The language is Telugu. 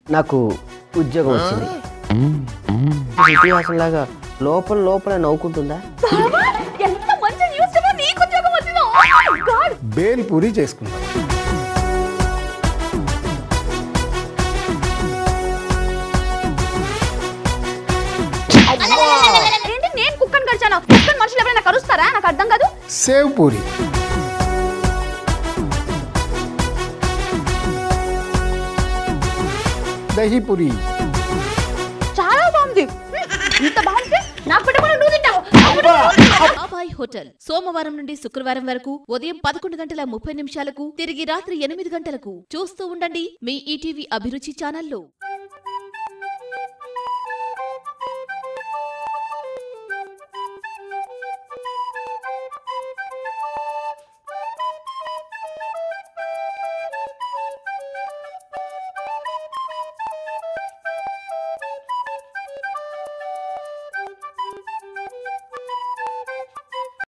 నాకు ఉద్యోగం వచ్చింది ఇతిహాసం లాగా లోపల లోపల నవ్వుకుంటుందా బావా, ఎంత మంచి న్యూస్ చెప్పా నీకు ఉద్యోగం వచ్చిందో Oh my God. Bhel puri చేసుకుందాం ఏంటి నేను కుక్కని గడిచాను కుక్కని మనుషులు ఎవరైనా కరుస్తారా నాకు అర్థం కాదు సేవ్ పూరి దహీ పూరి చాలా బాగుంది ఇంత బాగుంది నాకు పెట్టకుండా నువ్వు తింటావు నాకు పెట్టకుండా నువ్వు తింటావు. బాబాయ్ హోటల్ సోమవారం నుండి శుక్రవారం వరకు ఉదయం పదకొండు గంటల ముప్పై నిమిషాలకు తిరిగి రాత్రి ఎనిమిది గంటలకు చూస్తూ ఉండండి మీ ఈటీవీ అభిరుచి ఛానల్లో